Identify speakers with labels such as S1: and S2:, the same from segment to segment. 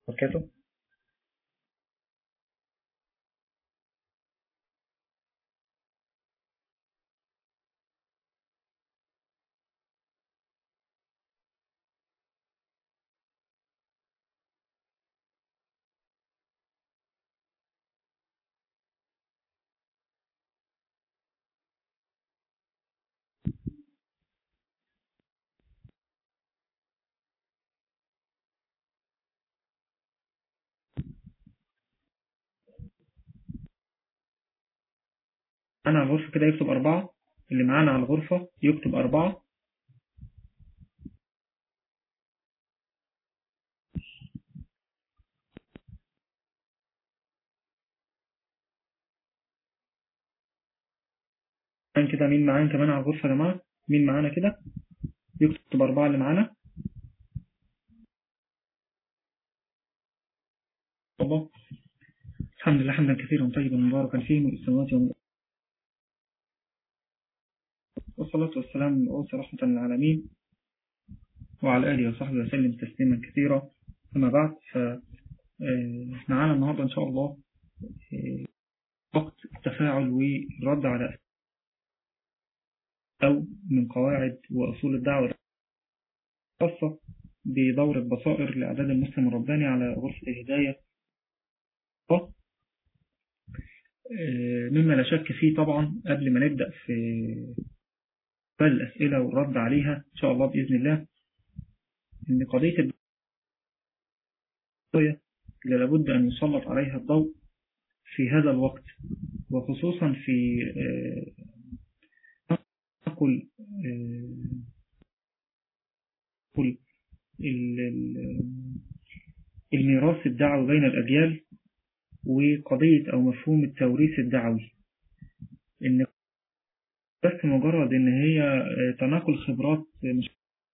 S1: وبركاته أنا على الغرفة كده يكتب أربعة اللي معانا على الغرفة يكتب أربعة كان كده مين معانا كمان على الغرفة يا جماعة مين معانا كده يكتب أربعة اللي معانا الله الحمد لله حمدا كثيرا طيبا مباركا فيه من السماوات والأرض والصلاة والسلام على رحمة للعالمين وعلى آله وصحبه وسلم تسليما كثيرا أما بعد فمعانا النهاردة إن شاء الله وقت التفاعل والرد على أو من قواعد وأصول الدعوة خاصة بدورة بصائر لإعداد المسلم الرباني على غرفة الهداية مما لا شك فيه طبعا قبل ما نبدأ في الأسئلة والرد عليها إن شاء الله بإذن الله إن قضية الدعوة اللي لابد أن يسلط عليها الضوء في هذا الوقت وخصوصا في نقل الميراث الدعوي بين الأجيال وقضية أو مفهوم التوريث الدعوي إن بس مجرد إن هي تناقل خبرات مش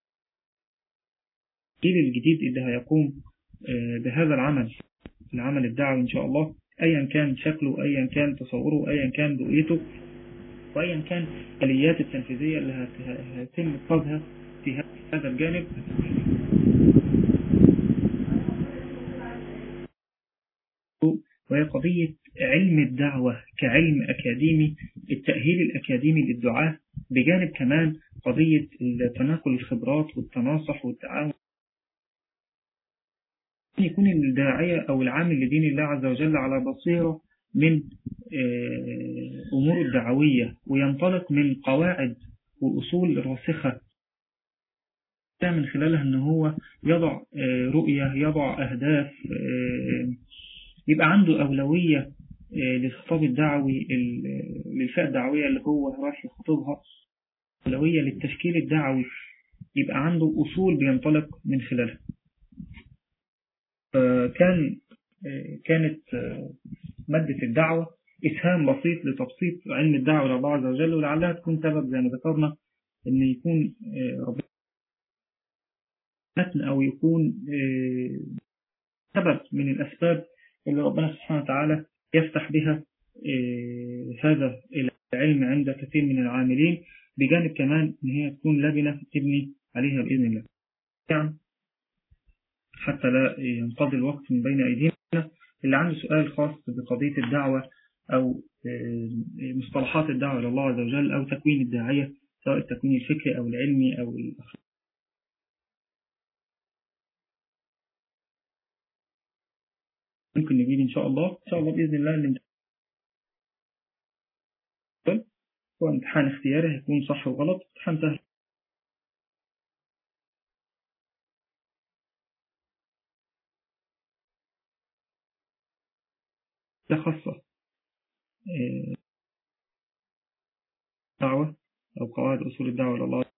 S1: الجيل الجديد اللي هيقوم بهذا العمل العمل الدعوي إن شاء الله أيا كان شكله أيا كان تصوره أيا كان رؤيته وأيا كان الآليات التنفيذية اللي هيتم اتخاذها في هذا الجانب وهي قضية علم الدعوة كعلم أكاديمي التأهيل الأكاديمي للدعاة بجانب كمان قضية تناقل الخبرات والتناصح والتعاون يكون الداعية أو العامل لدين الله عز وجل على بصيرة من أمور الدعوية وينطلق من قواعد وأصول راسخة من خلالها أنه هو يضع رؤية يضع أهداف يبقى عنده أولوية للخطاب الدعوي للفئة الدعوية اللي هو راح يخطبها أولوية للتشكيل الدعوي يبقى عنده أصول بينطلق من خلالها كان كانت مادة الدعوة إسهام بسيط لتبسيط علم الدعوة إلى الله عز وجل ولعلها تكون سبب زي ما ذكرنا إن يكون ربنا أو يكون سبب من الأسباب اللي ربنا سبحانه وتعالى يفتح بها هذا العلم عند كثير من العاملين بجانب كمان إن هي تكون لبنة تبني عليها بإذن الله يعني حتى لا ينقضي الوقت من بين أيدينا اللي عنده سؤال خاص بقضية الدعوة أو مصطلحات الدعوة إلى الله عز وجل أو تكوين الداعية سواء التكوين الفكري أو العلمي أو الأخلاقي ممكن نجيب إن شاء الله إن شاء الله بإذن الله الامتحان هو امتحان اختياري هيكون صح وغلط امتحان سهل ده خاصة دعوة أو قواعد أصول الدعوة إلى الله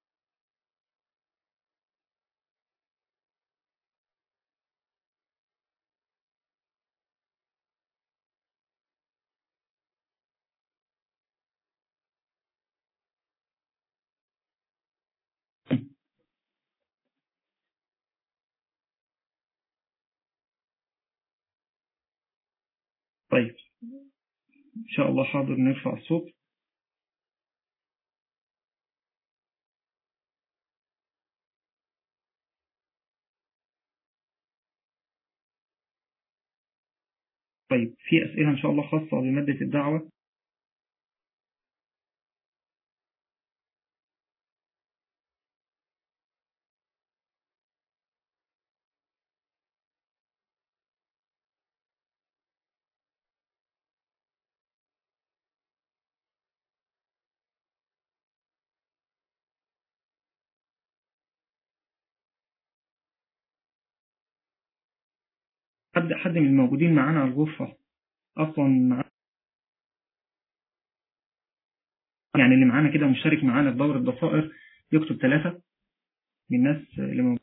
S1: طيب إن شاء الله حاضر نرفع الصوت طيب في أسئلة إن شاء الله خاصة بمادة الدعوة حد حد من الموجودين معانا على الغرفة أصلا معانا يعني اللي معانا كده مشترك معانا في دورة ضفائر يكتب ثلاثة من الناس اللي موجودين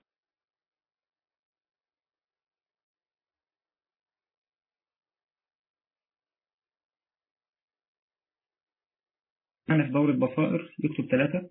S1: معانا في دورة ضفائر يكتب ثلاثة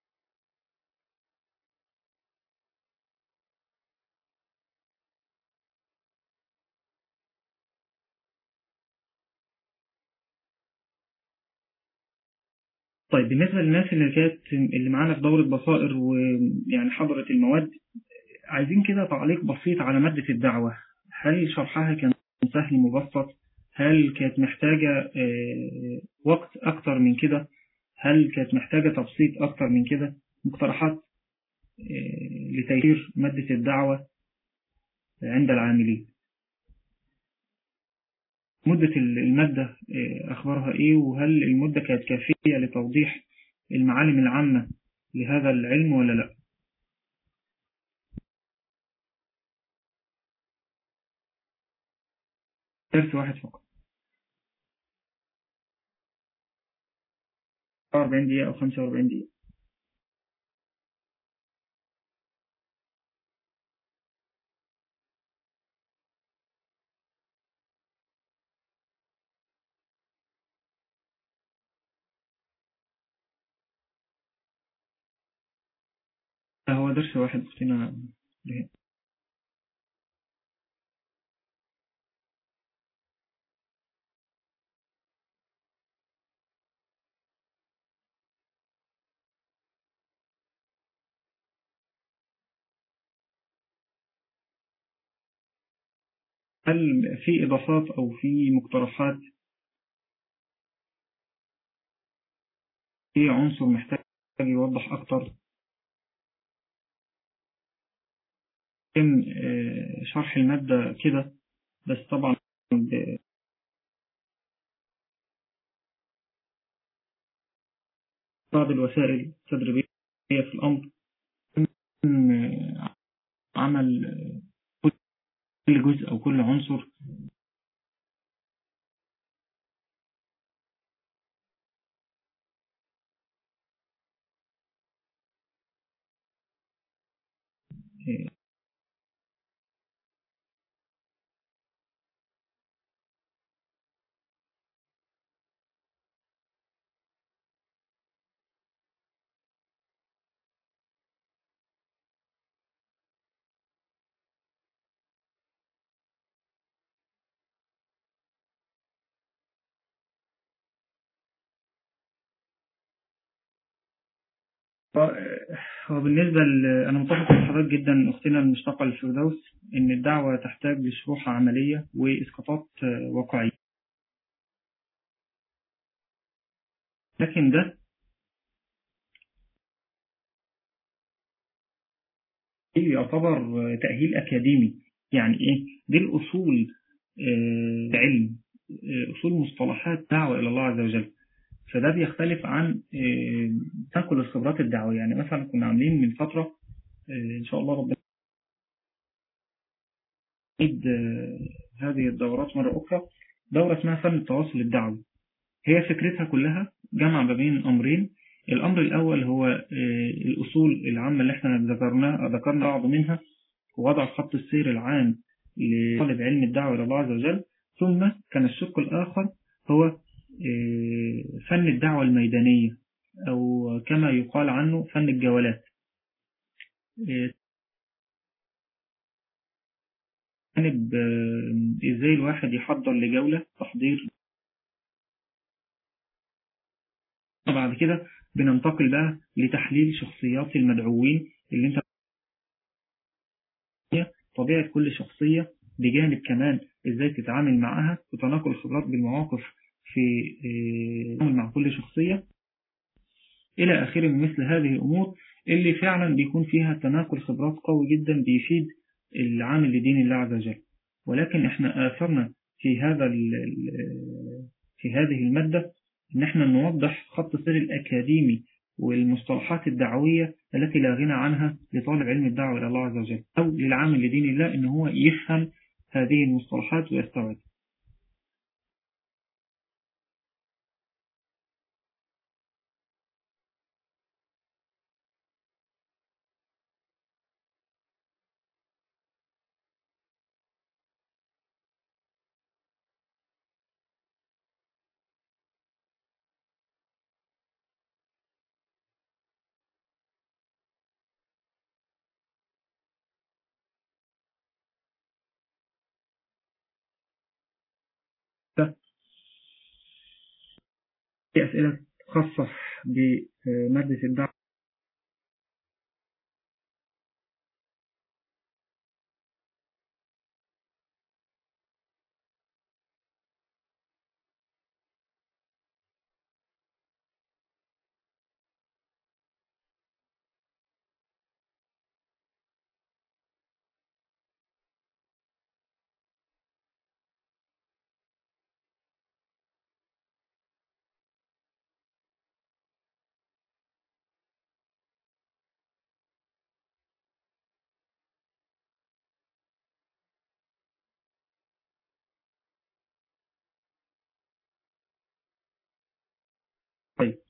S1: طيب بالنسبة للناس اللي كانت اللي معانا في دورة بصائر ويعني حضرت المواد عايزين كده تعليق بسيط على مادة الدعوة هل شرحها كان سهل مبسط هل كانت محتاجة وقت أكتر من كده هل كانت محتاجة تبسيط أكتر من كده مقترحات لتيسير مادة الدعوة عند العاملين مدة المادة أخبارها إيه وهل المدة كانت كافية لتوضيح المعالم العامة لهذا العلم ولا لا درس واحد فقط 40 دقيقة أو 45 دقيقة هو درس واحد أختنا رهان هل في إضافات أو في مقترحات في عنصر محتاج يوضح أكتر يتم شرح المادة كده بس طبعا بعض الوسائل التدريبية في الأمر عمل كل جزء أو كل عنصر هو بالنسبة ل... أنا متفق مع حضرتك جدا أختنا المشتقة للفردوس إن الدعوة تحتاج لشروح عملية وإسقاطات واقعية لكن ده يعتبر تأهيل أكاديمي يعني إيه؟ دي الأصول علم أصول مصطلحات دعوة إلى الله عز وجل فده بيختلف عن تنقل الخبرات الدعوية يعني مثلا كنا عاملين من فترة إن شاء الله ربنا نعيد هذه الدورات مرة أخرى دورة اسمها فن التواصل الدعوي هي فكرتها كلها جمع ما بين أمرين الأمر الأول هو الأصول العامة اللي احنا ذكرناها ذكرنا بعض منها ووضع خط السير العام لطالب علم الدعوة إلى الله عز وجل ثم كان الشق الآخر هو فن الدعوة الميدانية أو كما يقال عنه فن الجولات جانب إزاي الواحد يحضر لجولة تحضير بعد كده بننتقل بقى لتحليل شخصيات المدعوين اللي انت طبيعة كل شخصية بجانب كمان إزاي تتعامل معها وتناقل الخبرات بالمواقف في التعامل مع كل شخصية إلى آخر من مثل هذه الأمور اللي فعلا بيكون فيها تناقل خبرات قوي جدا بيفيد العامل لدين الله عز وجل ولكن احنا آثرنا في هذا في هذه المادة ان احنا نوضح خط سير الأكاديمي والمصطلحات الدعوية التي لا غنى عنها لطالب علم الدعوة إلى الله عز وجل أو للعامل لدين الله ان هو يفهم هذه المصطلحات ويستوعب في أسئلة خاصة بمادة الدعوة طيب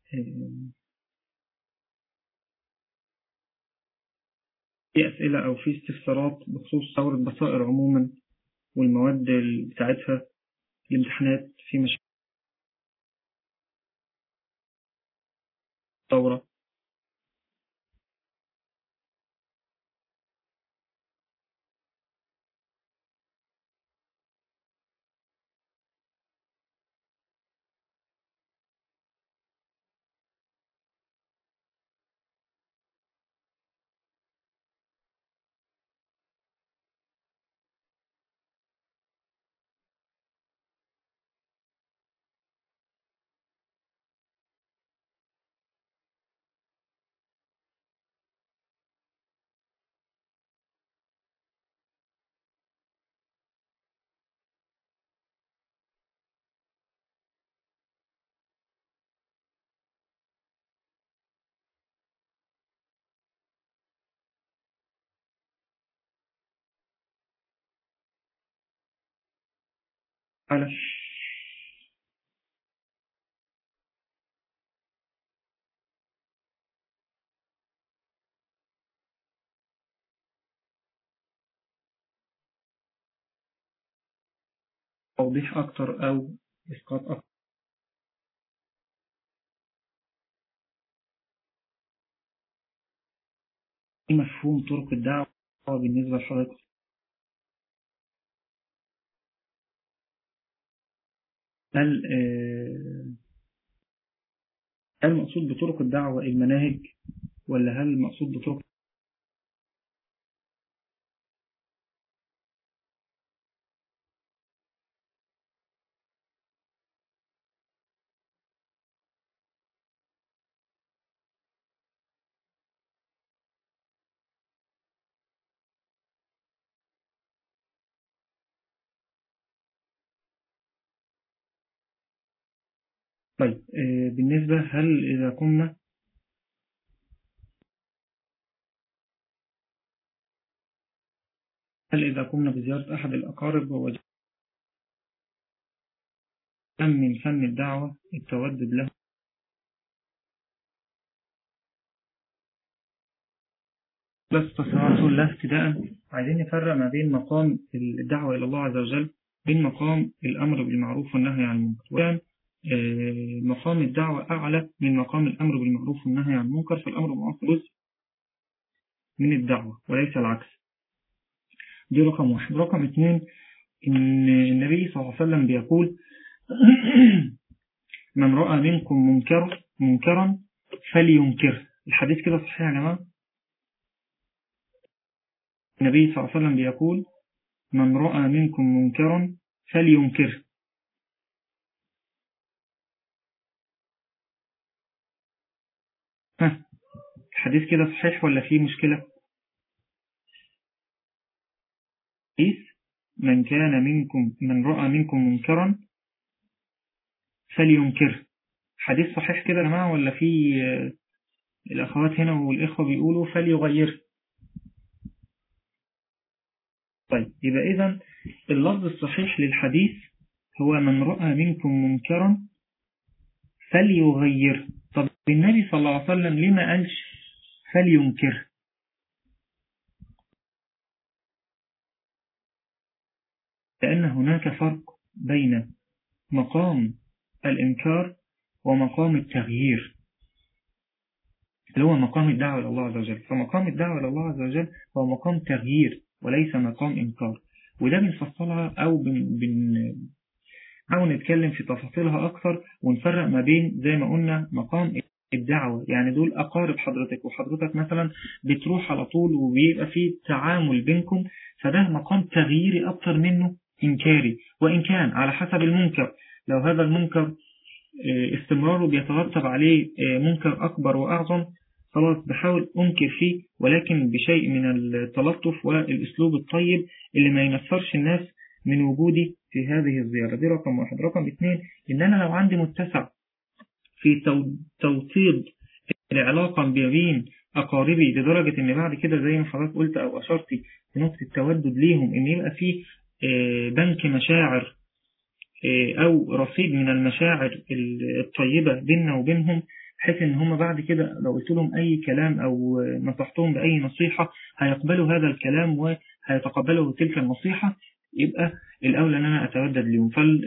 S1: في أسئلة أو في استفسارات بخصوص ثورة بصائر عموما والمواد بتاعتها الامتحانات في مشاكل ثورة على توضيح أكتر أو إسقاط أكتر مفهوم طرق الدعوة بالنسبة لحضرتك هل هل المقصود بطرق الدعوة المناهج ولا هل المقصود بطرق طيب بالنسبة هل إذا قمنا هل إذا قمنا بزيارة أحد الأقارب ووجدنا من فن الدعوة التودد له بس تصرف الله ابتداء عايزين نفرق ما بين مقام الدعوة إلى الله عز وجل بين مقام الأمر بالمعروف والنهي عن المنكر وكان مقام الدعوة أعلى من مقام الأمر بالمعروف والنهي عن المنكر فالأمر بالمعروف جزء من الدعوة وليس العكس دي رقم واحد رقم اثنين إن النبي صلى الله عليه وسلم بيقول من رأى منكم منكر منكرا فلينكر الحديث كده صحيح يا جماعة النبي صلى الله عليه وسلم بيقول من رأى منكم منكرا فلينكره ها الحديث كده صحيح ولا فيه مشكلة حديث من كان منكم من رأى منكم منكرا فلينكره حديث صحيح كده يا جماعة ولا في الأخوات هنا والإخوة بيقولوا فليغير طيب يبقى إذا اللفظ الصحيح للحديث هو من رأى منكم منكرا فليغير طب النبي صلى الله عليه وسلم لما قالش فلينكر لأن هناك فرق بين مقام الإنكار ومقام التغيير اللي هو مقام الدعوة إلى الله عز وجل فمقام الدعوة إلى الله عز وجل هو مقام تغيير وليس مقام إنكار وده بنفصلها أو بن, بن نحاول نتكلم في تفاصيلها أكثر ونفرق ما بين زي ما قلنا مقام الدعوة يعني دول أقارب حضرتك وحضرتك مثلا بتروح على طول وبيبقى في تعامل بينكم فده مقام تغييري أكثر منه إنكاري وإن كان على حسب المنكر لو هذا المنكر استمراره بيترتب عليه منكر أكبر وأعظم خلاص بحاول أنكر فيه ولكن بشيء من التلطف والأسلوب الطيب اللي ما ينفرش الناس من وجودي في هذه الزيارة دي رقم واحد رقم اثنين إن أنا لو عندي متسع في توطيد العلاقة بين أقاربي لدرجة إن بعد كده زي ما حضرتك قلت أو أشرتي في نقطة التودد ليهم إن يبقى في بنك مشاعر أو رصيد من المشاعر الطيبة بيننا وبينهم بحيث إن هم بعد كده لو قلت لهم أي كلام أو نصحتهم بأي نصيحة هيقبلوا هذا الكلام وهيتقبلوا تلك النصيحة يبقى الأولى أن أنا أتودد لهم فال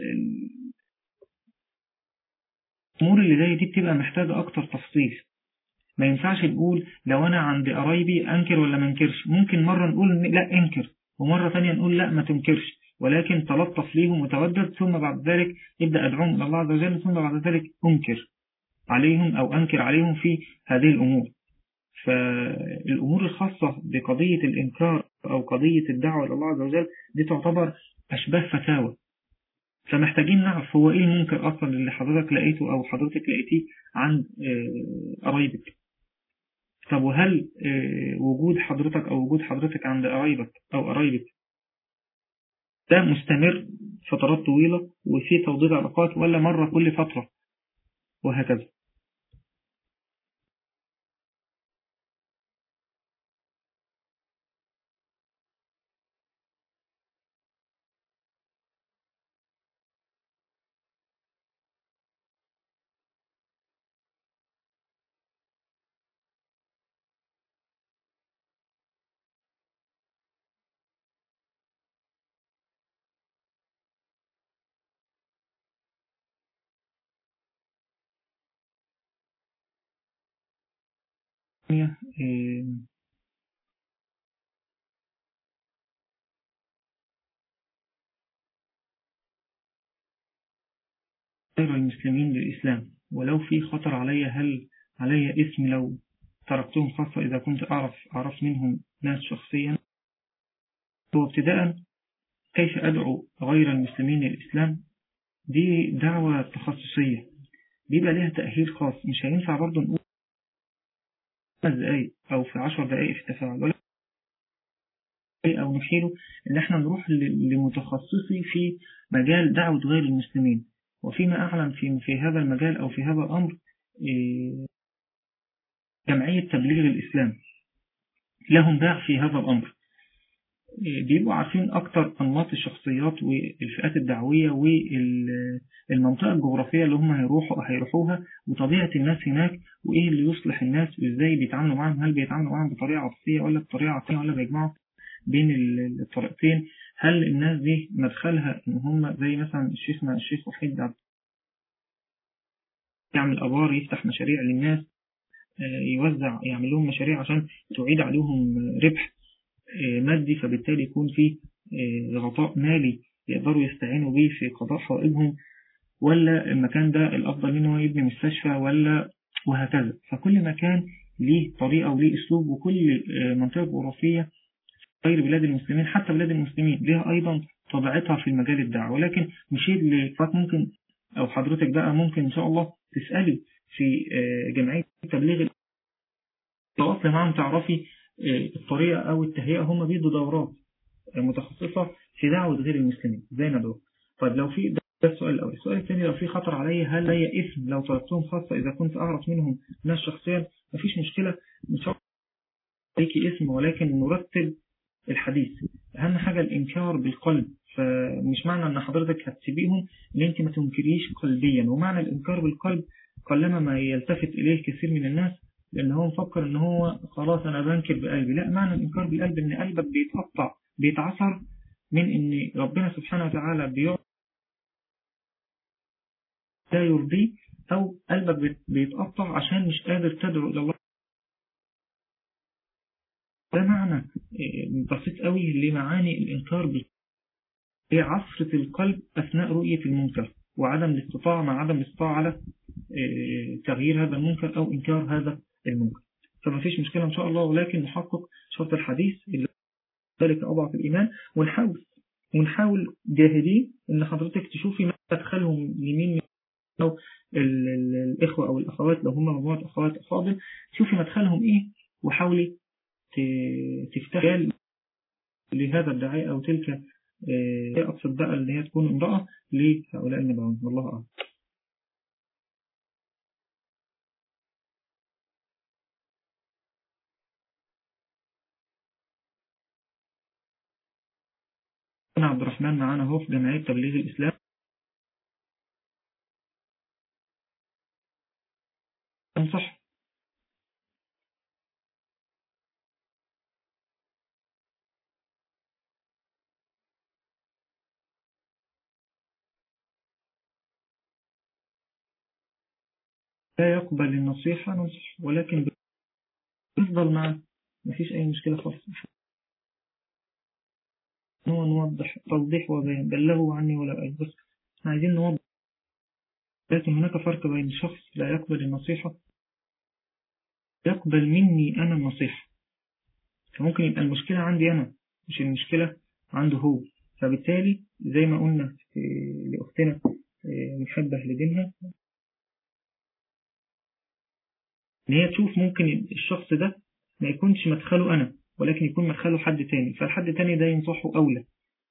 S1: الأمور اللي زي دي بتبقى محتاجة أكتر تفصيل ما ينفعش نقول لو أنا عند قرايبي أنكر ولا ما انكرش ممكن مرة نقول لا انكر ومرة ثانية نقول لا ما تنكرش ولكن تلطف ليهم وتودد ثم بعد ذلك ابدأ أدعوهم إلى الله عز وجل ثم بعد ذلك أنكر عليهم أو أنكر عليهم في هذه الأمور فالأمور الخاصة بقضية الإنكار أو قضية الدعوة إلى الله عز وجل دي تعتبر أشباه فتاوى فمحتاجين نعرف هو إيه المنكر أصلا اللي حضرتك لقيته أو حضرتك لقيتيه عند قرايبك طب وهل وجود حضرتك أو وجود حضرتك عند قرايبك أو قرايبك ده مستمر فترات طويلة وفي توضيح علاقات ولا مرة كل فترة وهكذا غير المسلمين للإسلام ولو في خطر علي هل علي اسم لو تركتهم خاصة إذا كنت أعرف أعرف منهم ناس شخصيا هو ابتداء كيف أدعو غير المسلمين للإسلام دي دعوة تخصصية بيبقى لها تأهيل خاص مش هينفع برضه نقول خمس دقايق أو في عشر دقايق في التفاعل ولا أو نحيله إن احنا نروح لمتخصصي في مجال دعوة غير المسلمين وفيما أعلم في في هذا المجال أو في هذا الأمر جمعية تبليغ الإسلام لهم باع في هذا الأمر بيبقوا عارفين أكتر أنماط الشخصيات والفئات الدعوية والمنطقة الجغرافية اللي هم هيروحوا هيروحوها وطبيعة الناس هناك وإيه اللي يصلح الناس وإزاي بيتعاملوا معاهم هل بيتعاملوا معاهم بطريقة عاطفية ولا بطريقة عاطفية ولا بيجمعوا بين الطريقتين هل الناس دي مدخلها إن هم زي مثلا الشيخ الشيخ وحيد عبد يعمل أبار يفتح مشاريع للناس يوزع يعمل لهم مشاريع عشان تعيد عليهم ربح مادي فبالتالي يكون في غطاء مالي يقدروا يستعينوا به في قضاء حوائجهم ولا المكان ده الأفضل منه يبني مستشفى ولا وهكذا فكل مكان ليه طريقة وليه أسلوب وكل منطقة جغرافية غير بلاد المسلمين حتى بلاد المسلمين لها أيضا طبيعتها في المجال الدعوة ولكن مشيت لفات ممكن أو حضرتك بقى ممكن إن شاء الله تسألي في جمعية تبليغ تواصلي معهم تعرفي الطريقة أو التهيئة هم بيدوا دورات متخصصة في دعوة غير المسلمين زي ندعو طيب لو في ده السؤال الأول السؤال الثاني لو في خطر علي هل لي اسم لو طلبتهم خاصة إذا كنت أعرف منهم ناس شخصيا مفيش مشكلة إن شاء الله ليكي اسم ولكن نرتب الحديث أهم حاجة الإنكار بالقلب فمش معنى أن حضرتك هتسيبيهم إن أنت ما تنكريش قلبيا ومعنى الإنكار بالقلب قلما ما يلتفت إليه كثير من الناس لأن هو مفكر إن هو خلاص أنا بنكر بقلبي لا معنى الإنكار بالقلب إن قلبك بيتقطع بيتعصر من إن ربنا سبحانه وتعالى بيعطي لا يرضيه أو قلبك بيتقطع عشان مش قادر تدعو إلى الله ده معنى بسيط قوي لمعاني الإنكار به هي عصرة القلب أثناء رؤية المنكر وعدم الاستطاعة مع عدم الاستطاعة على تغيير هذا المنكر أو إنكار هذا المنكر فما فيش مشكلة إن شاء الله ولكن نحقق شرط الحديث اللي ذلك أضعف الإيمان ونحاول ونحاول جاهدين إن حضرتك تشوفي ما تدخلهم لمين أو الإخوة أو الأخوات لو هم مجموعة أخوات أفاضل شوفي مدخلهم إيه وحاولي تفتح لهذا الدعاء أو تلك أقصد بقى اللي هي تكون امرأة لهؤلاء النبعون والله أعلم أنا عبد الرحمن معانا هو في جمعية تبليغ الإسلام صح لا يقبل النصيحة نصح ولكن بيفضل معه مفيش أي مشكلة خالص هو نوضح توضيح وبيان بلغوا عني ولا أي بس عايزين نوضح لكن هناك فرق بين شخص لا يقبل النصيحة يقبل مني أنا النصيحة فممكن يبقى المشكلة عندي أنا مش المشكلة عنده هو فبالتالي زي ما قلنا لأختنا محبة لدينها إن هي تشوف ممكن الشخص ده ما يكونش مدخله أنا ولكن يكون مدخله حد تاني فالحد تاني ده ينصحه أولى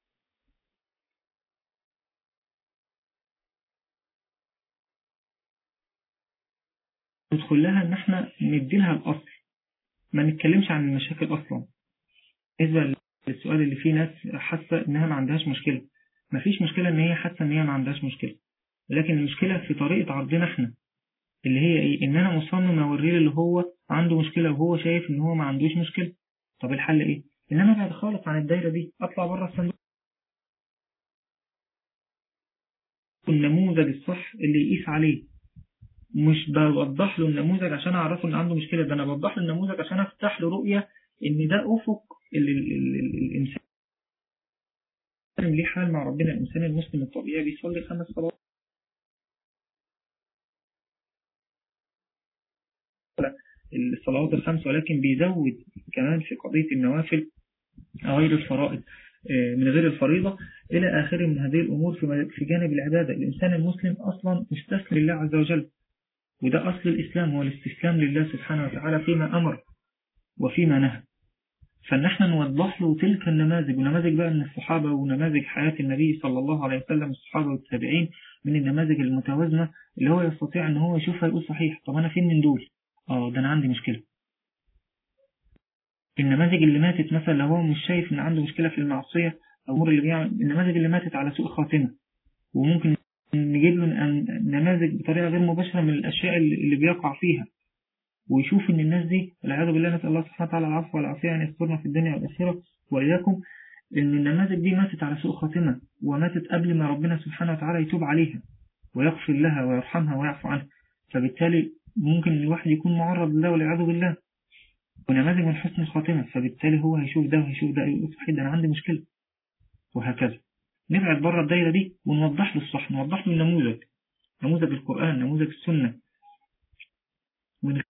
S1: ندخل لها إن احنا ندي لها الأصل ما نتكلمش عن المشاكل أصلا بالنسبة للسؤال اللي فيه ناس حاسة إنها ما عندهاش مشكلة ما فيش مشكلة إن هي حاسة إن هي ما عندهاش مشكلة لكن المشكلة في طريقة عرضنا احنا اللي هي ايه ان انا مصمم اوريه اللي هو عنده مشكلة وهو شايف ان هو ما عندوش مشكلة طب الحل ايه ان انا ابعد خالص عن الدايرة دي اطلع بره الصندوق النموذج الصح اللي يقيس عليه مش بوضح له النموذج عشان اعرفه ان عنده مشكلة ده انا بوضح له النموذج عشان افتح له رؤية ان ده افق اللي الانسان ليه حال مع ربنا الانسان المسلم الطبيعي بيصلي خمس صلوات الصلوات الخمس ولكن بيزود كمان في قضية النوافل غير الفرائض من غير الفريضة إلى آخر من هذه الأمور في جانب العبادة الإنسان المسلم أصلا مستسلم لله عز وجل وده أصل الإسلام هو الاستسلام لله سبحانه وتعالى فيما أمر وفيما نهى فنحن نوضح له تلك النماذج ونماذج بقى من الصحابة ونماذج حياة النبي صلى الله عليه وسلم الصحابة والتابعين من النماذج المتوازنة اللي هو يستطيع أن هو يشوفها يقول صحيح طب أنا فين من دول اه ده انا عندي مشكلة النماذج اللي ماتت مثلا لو هو مش شايف ان عنده مشكلة في المعصية او الامور اللي بيعمل النماذج اللي ماتت على سوء خاتمة وممكن نجيب له نماذج بطريقة غير مباشرة من الاشياء اللي بيقع فيها ويشوف ان الناس دي والعياذ بالله نسأل الله سبحانه وتعالى العفو والعافية ان يسترنا في الدنيا والآخرة وإياكم ان النماذج دي ماتت على سوء خاتمة وماتت قبل ما ربنا سبحانه وتعالى يتوب عليها ويغفر لها ويرحمها ويعفو عنها فبالتالي ممكن الواحد يكون معرض لله والعياذ بالله ونماذج من حسن الخاتمة فبالتالي هو هيشوف ده وهيشوف ده يقول صحيح ده أنا عندي مشكلة وهكذا نبعد بره الدايرة دي ونوضح له الصح نوضح له النموذج نموذج القرآن نموذج السنة من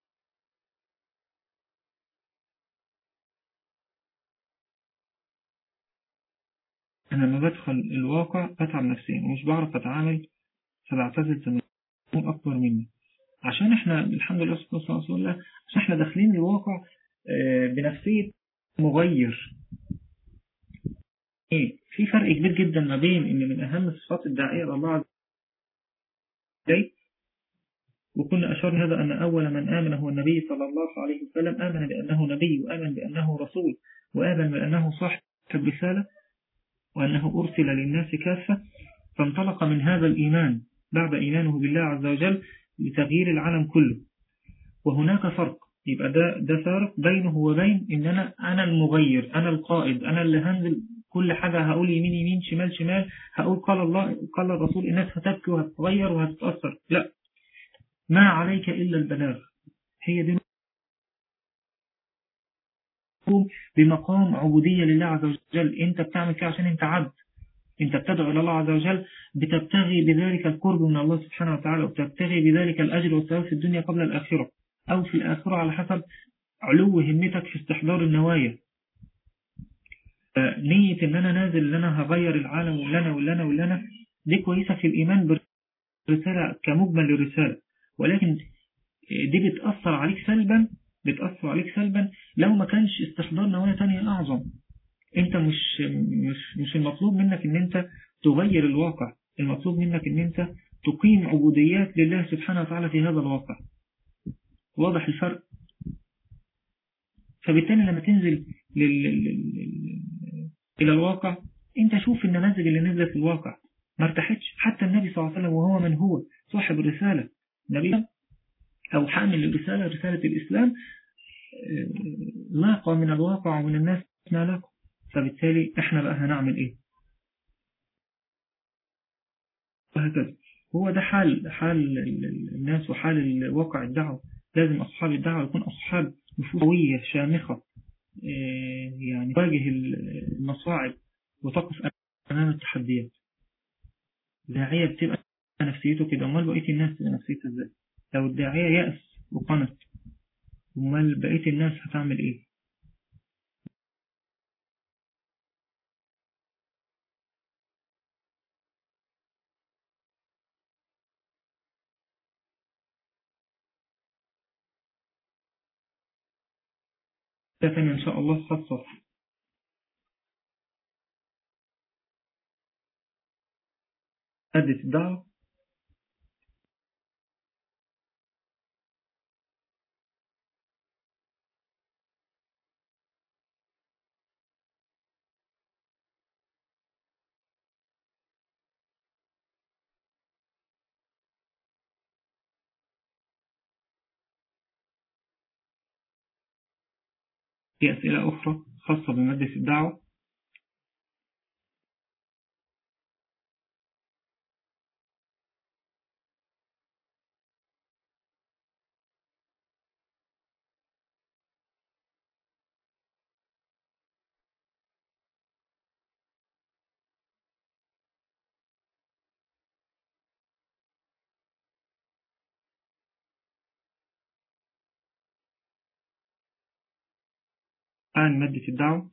S1: أنا لما بدخل الواقع بتعب نفسيا ومش بعرف أتعامل فبعتزل تماما أكبر مني عشان احنا الحمد لله صلى الله عليه وسلم عشان احنا داخلين الواقع بنفسية مغير ايه في فرق كبير جدا ما بين ان من اهم صفات الداعية الله عز وجل وكنا أشرنا هذا أن أول من آمن هو النبي صلى الله عليه وسلم آمن بأنه نبي وآمن بأنه رسول وآمن بأنه صاحب رسالة وأنه أرسل للناس كافة فانطلق من هذا الإيمان بعد إيمانه بالله عز وجل لتغيير العالم كله وهناك فرق يبقى ده, ده فارق بينه وبين إن أنا, أنا المغير أنا القائد أنا اللي هنزل كل حاجة هقول يمين يمين شمال شمال هقول قال الله قال الرسول الناس هتبكي وهتتغير وهتتأثر لا ما عليك إلا البلاغ هي دي بمقام عبودية لله عز وجل انت بتعمل كده عشان انت عبد انت بتدعو إلى الله عز وجل بتبتغي بذلك القرب من الله سبحانه وتعالى وبتبتغي بذلك الأجر والثواب في الدنيا قبل الآخرة أو في الآخرة على حسب علو همتك في استحضار النوايا نية ان انا نازل ان انا هغير العالم واللي انا واللي انا واللي انا دي كويسة في الإيمان برسالة كمجمل للرسالة ولكن دي بتأثر عليك سلبا بتأثر عليك سلبا لو ما كانش استحضار نوايا تانية أعظم انت مش مش مش المطلوب منك ان انت تغير الواقع المطلوب منك ان انت تقيم عبوديات لله سبحانه وتعالى في هذا الواقع واضح الفرق فبالتالي لما تنزل لل... لل... الى الواقع انت شوف النماذج اللي نزلت في الواقع ما ارتحتش حتى النبي صلى الله عليه وسلم وهو من هو صاحب الرسالة نبي أو حامل الرسالة رسالة الإسلام لاقى من الواقع ومن الناس ما لاقى فبالتالي احنا بقى هنعمل ايه وهكذا هو ده حال حال الناس وحال الواقع الدعوة لازم أصحاب الدعوة يكون أصحاب نفوس قوية شامخة يعني تواجه المصاعب وتقف أمام التحديات الداعية بتبقى نفسيته كده امال بقية الناس تبقى نفسيتها ازاي لو الداعية يأس وقنط امال بقية الناس هتعمل ايه ده تاني ان شاء الله خاصة أدت الدعوة في أسئلة أخرى خاصة بمادة الدعوة عن مادة الدعوة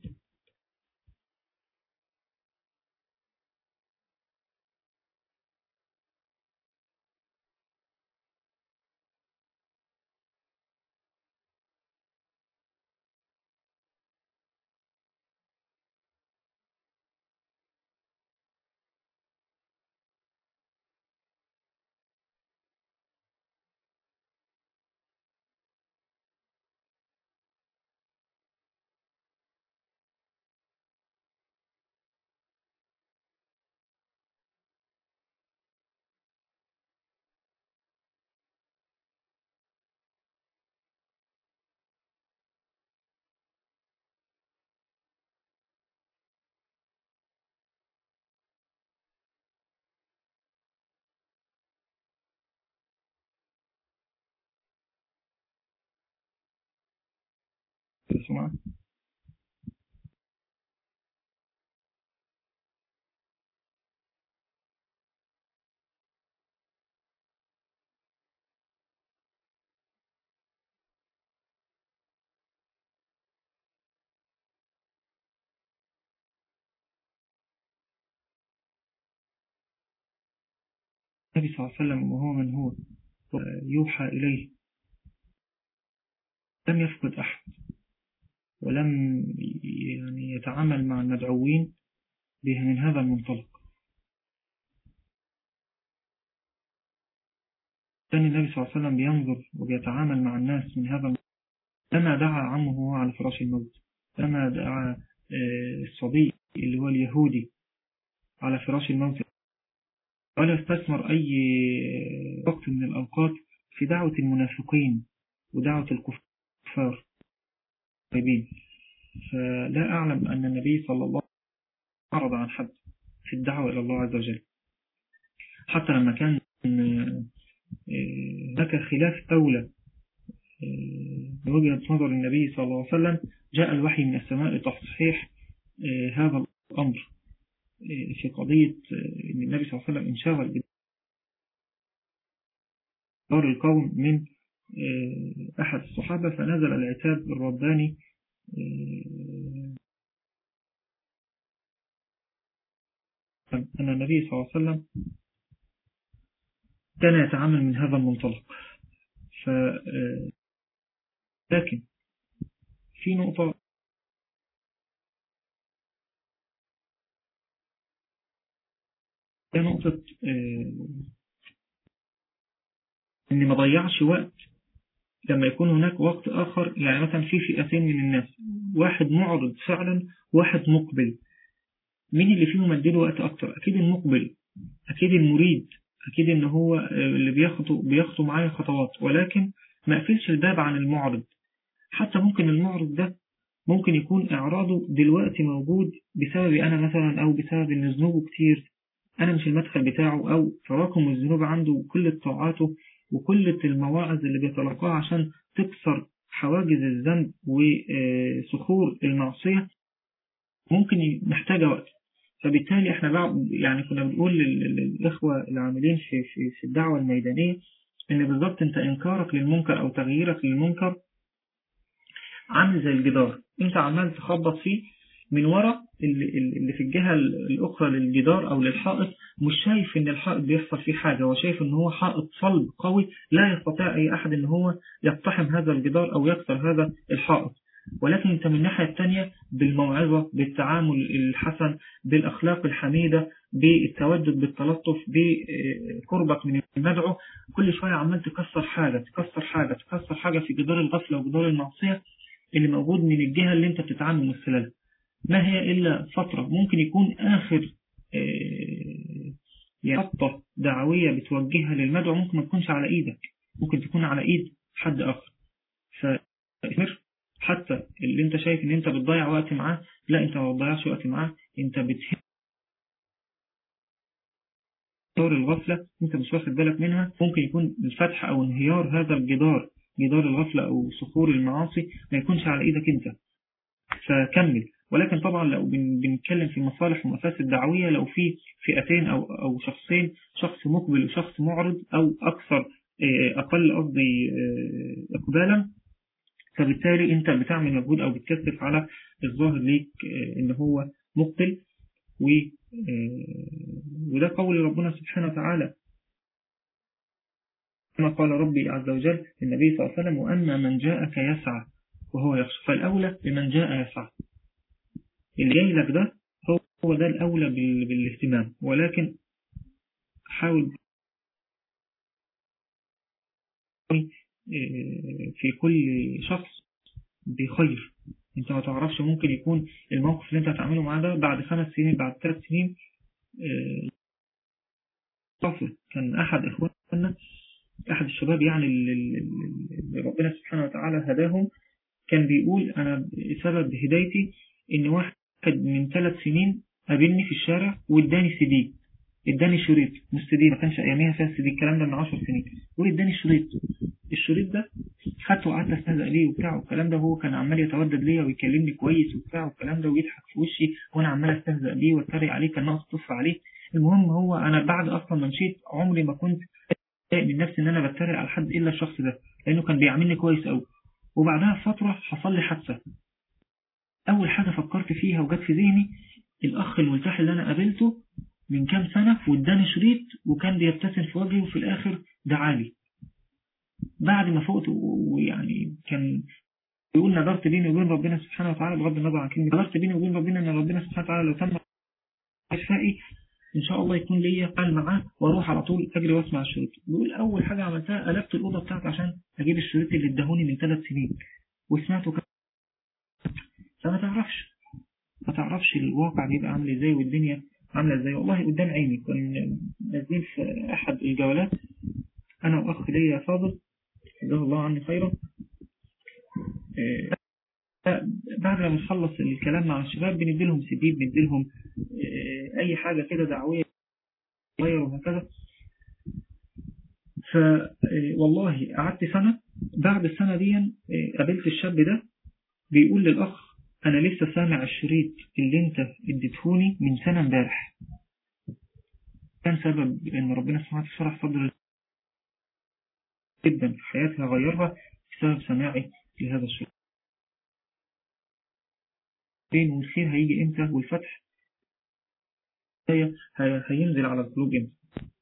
S1: اسمع النبي صلى الله عليه وسلم وهو من هو يوحى إليه لم يفقد أحد ولم يعني يتعامل مع المدعوين به من هذا المنطلق كان النبي صلى الله عليه وسلم بينظر وبيتعامل مع الناس من هذا لما دعا عمه وهو على فراش الموت لما دعا آه، الصبي اللي هو اليهودي على فراش الموت ولا استثمر أي وقت من الأوقات في دعوة المنافقين ودعوة الكفار طيبين فلا أعلم أن النبي صلى الله عليه وسلم عرض عن حد في الدعوة إلى الله عز وجل حتى لما كان آه، هناك خلاف أولى بوجهة آه، نظر النبي صلى الله عليه وسلم جاء الوحي من السماء لتصحيح آه، هذا الأمر في قضية أن النبي صلى الله عليه وسلم انشغل بدار القوم من أحد الصحابة فنزل العتاب الرباني أن النبي صلى الله عليه وسلم كان يتعامل من هذا المنطلق ف لكن في نقطة هي نقطة إن ما ضيعش وقت لما يكون هناك وقت آخر يعني مثلا في فئتين من الناس واحد معرض فعلا واحد مقبل مين اللي فيهم اديله وقت أكتر أكيد المقبل أكيد المريد أكيد إن هو آه، اللي بياخده بياخده معايا خطوات ولكن ما أقفلش الباب عن المعرض حتى ممكن المعرض ده ممكن يكون إعراضه دلوقتي موجود بسبب أنا مثلا أو بسبب إن ذنوبه كتير أنا مش المدخل بتاعه أو تراكم الذنوب عنده وكل طاعاته وكل المواعظ اللي بيتلقاها عشان تكسر حواجز الذنب وصخور المعصية ممكن محتاجة وقت فبالتالي احنا بعض يعني كنا بنقول للإخوة العاملين في, في, في الدعوة الميدانية ان بالضبط انت انكارك للمنكر او تغييرك للمنكر عامل زي الجدار انت عمال تخبط فيه من ورا اللي في الجهة الأخرى للجدار أو للحائط مش شايف إن الحائط بيحصل فيه حاجة هو شايف إن هو حائط صلب قوي لا يستطيع أي أحد إن هو يقتحم هذا الجدار أو يكسر هذا الحائط ولكن أنت من الناحية الثانية بالموعظة بالتعامل الحسن بالأخلاق الحميدة بالتودد بالتلطف بقربك من المدعو كل شوية عمال تكسر حاجة تكسر حاجة تكسر حاجة في جدار الغفلة وجدار المعصية اللي موجود من الجهة اللي انت بتتعامل من خلالها ما هي إلا فترة ممكن يكون آخر آه، يعني خطة دعوية بتوجهها للمدعو ممكن ما تكونش على إيدك ممكن تكون على إيد حد آخر فمر حتى اللي انت شايف ان انت بتضيع وقت معاه لا انت ما بتضيعش وقت معاه انت بتهم دور الغفلة انت مش واخد بالك منها ممكن يكون الفتح او انهيار هذا الجدار جدار الغفلة او صخور المعاصي ما يكونش على ايدك انت فكمل ولكن طبعا لو بنتكلم في مصالح ومفاسد دعوية لو في فئتين أو, أو شخصين شخص مقبل وشخص معرض أو أكثر آه، أقل قصدي آه، إقبالا فبالتالي أنت بتعمل مجهود أو بتكثف على الظاهر ليك آه، إن هو مقبل و وده قول ربنا سبحانه وتعالى كما قال ربي عز وجل للنبي صلى الله عليه وسلم وأما من جاءك يسعى وهو يخشى فالأولى بمن جاء يسعى اللي جاي لك ده هو ده الأولى بالاهتمام ولكن حاول في كل شخص بخير انت ما تعرفش ممكن يكون الموقف اللي انت هتعمله معاه ده بعد خمس سنين بعد ثلاث سنين طفل آه، كان أحد إخواننا أحد الشباب يعني اللي ربنا سبحانه وتعالى هداهم كان بيقول أنا سبب هدايتي إن واحد من ثلاث سنين قابلني في الشارع واداني سي دي اداني شريط مش سي دي ما كانش اياميها فيها سي دي الكلام ده من 10 سنين واداني شريط الشريط ده خدته وقعدت استهزأ بيه وبتاع والكلام ده هو كان عمال يتودد ليا ويكلمني كويس وبتاع والكلام ده ويضحك في وشي وانا عمال استهزأ بيه واتريق عليه كان ناقص طف عليه المهم هو انا بعد اصلا ما مشيت عمري ما كنت من نفسي ان انا بتريق على حد الا الشخص ده لانه كان بيعاملني كويس قوي وبعدها فترة حصل لي حادثة أول حاجة فكرت فيها وجت في ذهني الأخ الملتحي اللي أنا قابلته من كام سنة واداني شريط وكان بيبتسم في وجهي وفي الآخر دعالي بعد ما فقت ويعني كان يقول نظرت بيني وبين ربنا سبحانه وتعالى بغض النظر عن كلمة نظرت بيني وبين ربنا ان ربنا سبحانه وتعالى لو تم إشفائي إن شاء الله يكون ليا قال معاه وأروح على طول أجري وأسمع الشريط بيقول أول حاجة عملتها قلبت الأوضة بتاعتي عشان أجيب الشريط اللي ادهوني من ثلاث سنين وسمعته كده فما تعرفش ما تعرفش الواقع بيبقى عامل ازاي والدنيا عاملة ازاي والله قدام عيني كنا نازلين في أحد الجولات أنا وأخ ليا فاضل جزاه الله عني خيرا بعد ما نخلص الكلام مع الشباب بندي لهم سي بندي لهم أي حاجة كده دعوية صغيرة وهكذا ف والله قعدت سنة بعد السنة دي قابلت الشاب ده بيقول للأخ أنا لسه سامع الشريط اللي أنت اديتهوني من سنة امبارح كان سبب إن ربنا سبحانه وتعالى شرح صدر جدا في حياتها غيرها بسبب سماعي لهذا الشريط فين والخير هيجي امتى والفتح هينزل على القلوب امتى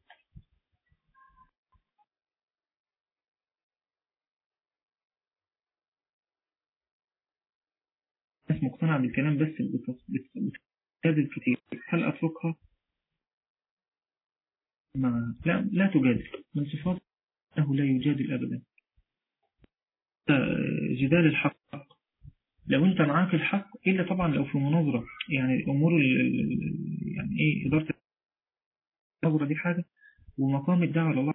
S1: الناس مقتنع بالكلام بس بتجادل كتير هل أتركها مع لا لا تجادل من صفات أنه لا يجادل أبدا جدال الحق لو انت معاك الحق إلا طبعا لو في مناظرة يعني الأمور يعني إيه إدارة المناظرة دي حاجة ومقام الدعوة لله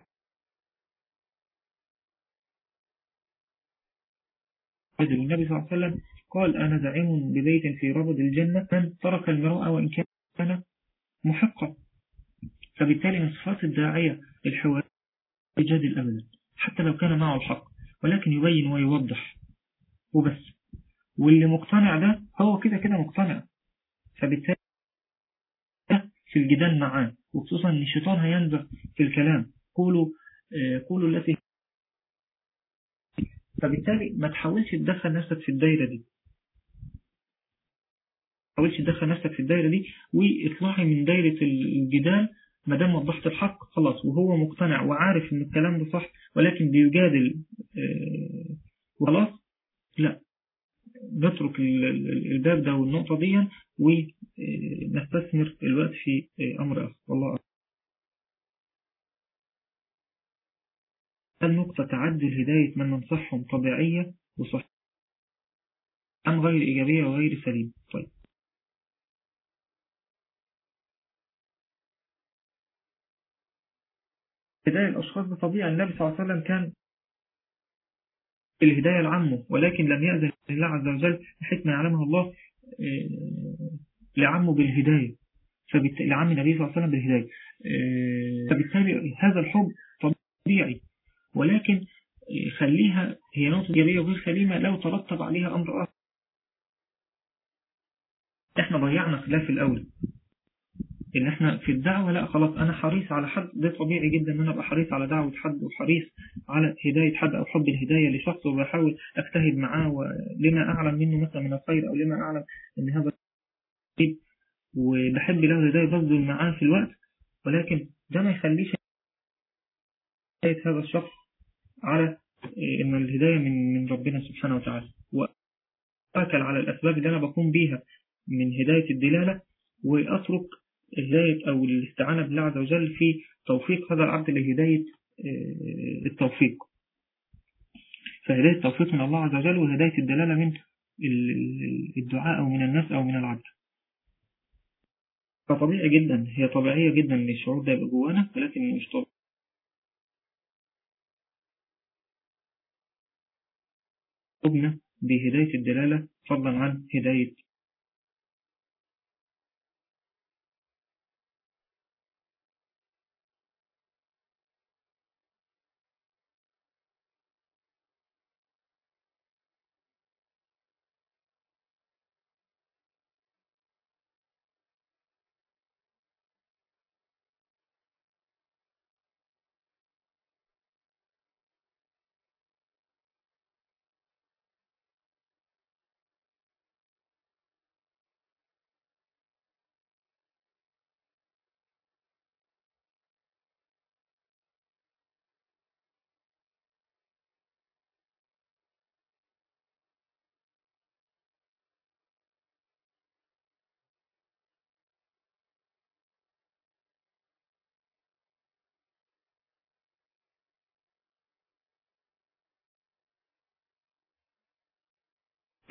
S1: النبي صلى الله عليه وسلم قال أنا زعيم ببيت في ربض الجنة من ترك المراء وإن كان محقا فبالتالي من صفات الداعية الحوار يجادل أبدا حتى لو كان معه الحق ولكن يبين ويوضح وبس واللي مقتنع ده هو كده كده مقتنع فبالتالي في الجدال معاه وخصوصا ان الشيطان هينزع في الكلام قولوا قولوا التي فبالتالي ما تحاولش تدخل نفسك في الدايرة دي تحاولش تدخل نفسك في الدايرة دي واطلعي من دايرة الجدال ما دام وضحت الحق خلاص وهو مقتنع وعارف ان الكلام ده صح ولكن بيجادل وخلاص لا نترك الباب ده والنقطة دي ونستثمر الوقت في أمر آخر والله أعلم النقطة تعدل هداية من ننصحهم طبيعية وصحية أم غير إيجابية وغير سليم طيب هداية الأشخاص بطبيعة النبي صلى الله عليه وسلم كان الهداية لعمه ولكن لم يأذن الله عز وجل حكمة يعلمها الله لعمه بالهداية فبالتالي لعم النبي صلى الله عليه وسلم بالهداية فبالتالي هذا الحب طبيعي ولكن خليها هي نقطة إيجابية وغير سليمة لو ترتب عليها أمر آخر احنا ضيعنا خلاف الأول ان احنا في الدعوة لا خلاص انا حريص على حد ده طبيعي جدا ان انا ابقى حريص على دعوة حد وحريص على هداية حد او حب الهداية لشخص وبحاول اجتهد معاه ولما اعلم منه مثلا من الخير او لما اعلم ان هذا وبحب له الهداية بفضل معاه في الوقت ولكن ده ما يخليش هداية هذا الشخص على ان الهداية من من ربنا سبحانه وتعالى وأكل على الأسباب اللي أنا بقوم بيها من هداية الدلالة وأترك هداية أو الاستعانة بالله عز وجل في توفيق هذا العبد لهداية التوفيق فهداية التوفيق من الله عز وجل وهداية الدلالة من الدعاء أو من الناس أو من العبد فطبيعي جدا هي طبيعية جدا ان الشعور ده يبقى جوانا ولكن مش طبيعي قمنا بهداية الدلالة فضلا عن هداية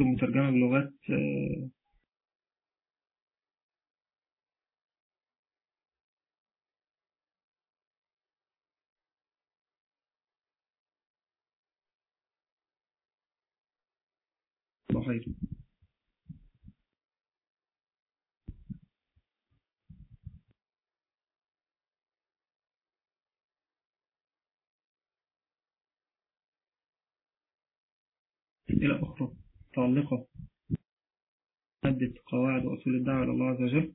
S1: كتب مترجمة بلغات آه، الله خير أسئلة أخرى متعلقة مادة قواعد وأصول الدعوة إلى الله عز وجل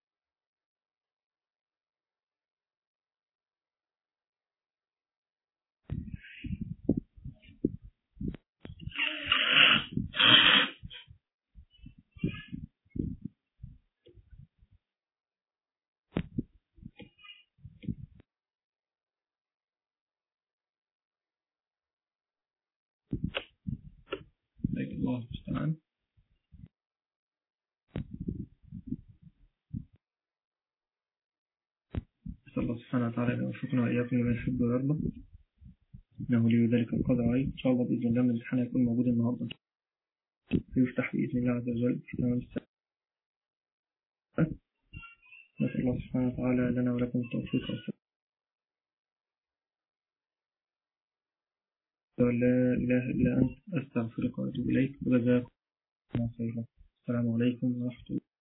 S1: طيب الله المستعان أسأل الله سبحانه وتعالى أن يوفقنا وإياكم لما يحب ويرضى إنه لي ذلك القدر عليه إن شاء الله بإذن الله من الامتحان هيكون موجود النهاردة سيفتح بإذن الله عز وجل في تمام الساعة نسأل الله سبحانه وتعالى لنا ولكم التوفيق والسلام لا إله إلا أنت أستغفرك وأتوب إليك وجزاكم الله خيرا السلام عليكم ورحمة الله